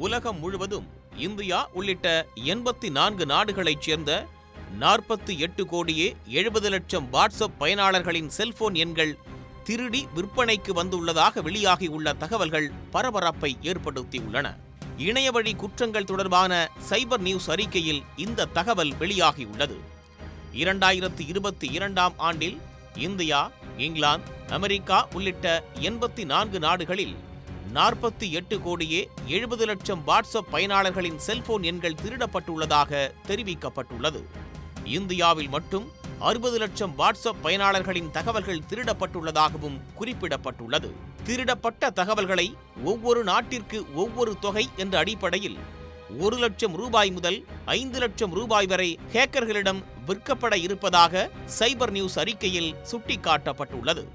உலகம் முழுவதும் இந்தியா உள்ளிட்ட எண்பத்தி நான்கு நாடுகளைச் சேர்ந்த நாற்பத்தி எட்டு கோடியே எழுபது லட்சம் வாட்ஸ்அப் பயனாளர்களின் செல்போன் எண்கள் திருடி விற்பனைக்கு வந்துள்ளதாக வெளியாகியுள்ள தகவல்கள் பரபரப்பை ஏற்படுத்தியுள்ளன இணையவழி குற்றங்கள் தொடர்பான சைபர் நியூஸ் அறிக்கையில் இந்த தகவல் வெளியாகியுள்ளது இரண்டாயிரத்து இருபத்தி இரண்டாம் ஆண்டில் இந்தியா இங்கிலாந்து அமெரிக்கா உள்ளிட்ட எண்பத்தி நான்கு நாடுகளில் நாற்பத்தி எட்டு கோடியே எழுபது லட்சம் வாட்ஸ்அப் பயனாளர்களின் செல்போன் எண்கள் திருடப்பட்டுள்ளதாக தெரிவிக்கப்பட்டுள்ளது இந்தியாவில் மட்டும் அறுபது லட்சம் வாட்ஸ்அப் பயனாளர்களின் தகவல்கள் திருடப்பட்டுள்ளதாகவும் குறிப்பிடப்பட்டுள்ளது திருடப்பட்ட தகவல்களை ஒவ்வொரு நாட்டிற்கு ஒவ்வொரு தொகை என்ற அடிப்படையில் ஒரு லட்சம் ரூபாய் முதல் ஐந்து லட்சம் ரூபாய் வரை ஹேக்கர்களிடம் விற்கப்பட இருப்பதாக சைபர் நியூஸ் அறிக்கையில் சுட்டிக்காட்டப்பட்டுள்ளது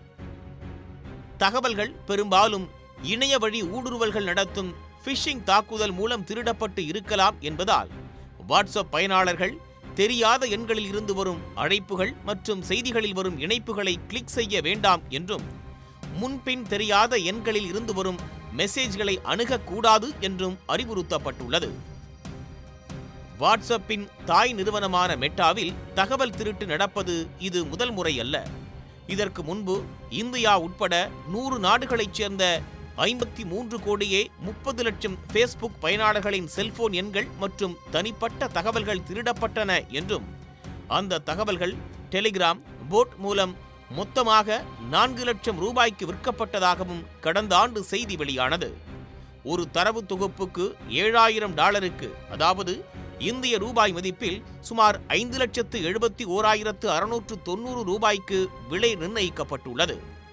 தகவல்கள் பெரும்பாலும் இணைய வழி ஊடுருவல்கள் நடத்தும் ஃபிஷிங் தாக்குதல் மூலம் திருடப்பட்டு இருக்கலாம் என்பதால் வாட்ஸ்அப் பயனாளர்கள் தெரியாத எண்களில் இருந்து வரும் அழைப்புகள் மற்றும் செய்திகளில் வரும் இணைப்புகளை கிளிக் செய்ய வேண்டாம் என்றும் முன்பின் தெரியாத எண்களில் இருந்து வரும் மெசேஜ்களை அணுகக்கூடாது என்றும் அறிவுறுத்தப்பட்டுள்ளது வாட்ஸ்அப்பின் தாய் நிறுவனமான மெட்டாவில் தகவல் திருட்டு நடப்பது இது முதல் முறை அல்ல இதற்கு முன்பு இந்தியா உட்பட நூறு நாடுகளைச் சேர்ந்த ஐம்பத்தி மூன்று கோடியே முப்பது லட்சம் ஃபேஸ்புக் பயனாளர்களின் செல்போன் எண்கள் மற்றும் தனிப்பட்ட தகவல்கள் திருடப்பட்டன என்றும் அந்த தகவல்கள் டெலிகிராம் போட் மூலம் மொத்தமாக நான்கு லட்சம் ரூபாய்க்கு விற்கப்பட்டதாகவும் கடந்த ஆண்டு செய்தி வெளியானது ஒரு தரவு தொகுப்புக்கு ஏழாயிரம் டாலருக்கு அதாவது இந்திய ரூபாய் மதிப்பில் சுமார் ஐந்து லட்சத்து எழுபத்தி ஓராயிரத்து அறுநூற்று தொண்ணூறு ரூபாய்க்கு விலை நிர்ணயிக்கப்பட்டுள்ளது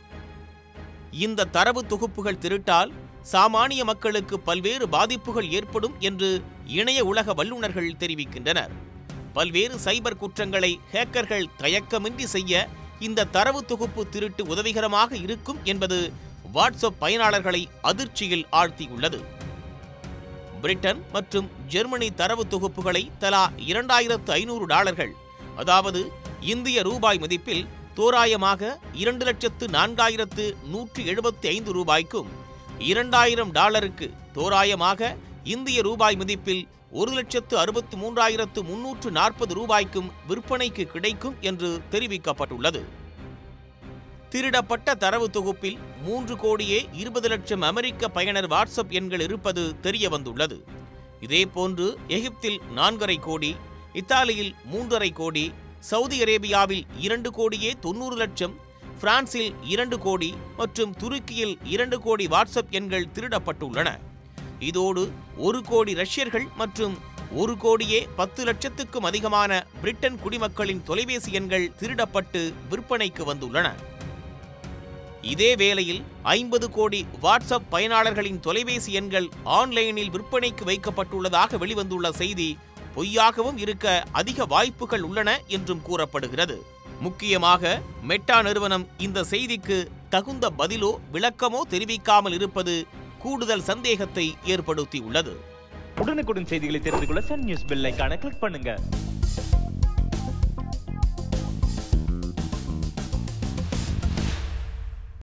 இந்த தரவு தொகுப்புகள் திருட்டால் சாமானிய மக்களுக்கு பல்வேறு பாதிப்புகள் ஏற்படும் என்று இணைய உலக வல்லுநர்கள் தெரிவிக்கின்றனர் பல்வேறு சைபர் குற்றங்களை ஹேக்கர்கள் தயக்கமின்றி செய்ய இந்த தரவு தொகுப்பு திருட்டு உதவிகரமாக இருக்கும் என்பது வாட்ஸ்அப் பயனாளர்களை அதிர்ச்சியில் ஆழ்த்தியுள்ளது பிரிட்டன் மற்றும் ஜெர்மனி தரவு தொகுப்புகளை தலா இரண்டாயிரத்து ஐநூறு டாலர்கள் அதாவது இந்திய ரூபாய் மதிப்பில் தோராயமாக இரண்டு லட்சத்து நான்காயிரத்து நூற்றி எழுபத்தி ஐந்து ரூபாய்க்கும் இரண்டாயிரம் டாலருக்கு தோராயமாக இந்திய ரூபாய் மதிப்பில் ஒரு லட்சத்து அறுபத்து மூன்றாயிரத்து முன்னூற்று நாற்பது ரூபாய்க்கும் விற்பனைக்கு கிடைக்கும் என்று தெரிவிக்கப்பட்டுள்ளது திருடப்பட்ட தரவு தொகுப்பில் மூன்று கோடியே இருபது லட்சம் அமெரிக்க பயனர் வாட்ஸ்அப் எண்கள் இருப்பது தெரிய வந்துள்ளது இதேபோன்று எகிப்தில் நான்கரை கோடி இத்தாலியில் மூன்றரை கோடி சவுதி அரேபியாவில் இரண்டு கோடியே தொண்ணூறு லட்சம் பிரான்சில் இரண்டு கோடி மற்றும் துருக்கியில் இரண்டு கோடி வாட்ஸ்அப் எண்கள் திருடப்பட்டுள்ளன இதோடு ஒரு கோடி ரஷ்யர்கள் மற்றும் ஒரு கோடியே பத்து லட்சத்துக்கும் அதிகமான பிரிட்டன் குடிமக்களின் தொலைபேசி எண்கள் திருடப்பட்டு விற்பனைக்கு வந்துள்ளன இதே வேளையில் ஐம்பது கோடி வாட்ஸ்அப் பயனாளர்களின் தொலைபேசி எண்கள் ஆன்லைனில் விற்பனைக்கு வைக்கப்பட்டுள்ளதாக வெளிவந்துள்ள செய்தி பொய்யாகவும் இருக்க அதிக வாய்ப்புகள் உள்ளன என்றும் கூறப்படுகிறது முக்கியமாக மெட்டா நிறுவனம் இந்த செய்திக்கு தகுந்த பதிலோ விளக்கமோ தெரிவிக்காமல் இருப்பது கூடுதல் சந்தேகத்தை ஏற்படுத்தியுள்ளது உடனுக்குடன் செய்திகளை தெரிந்து கொள்ள சன் நியூஸ் பெல் ஐகானை கிளிக் பண்ணுங்க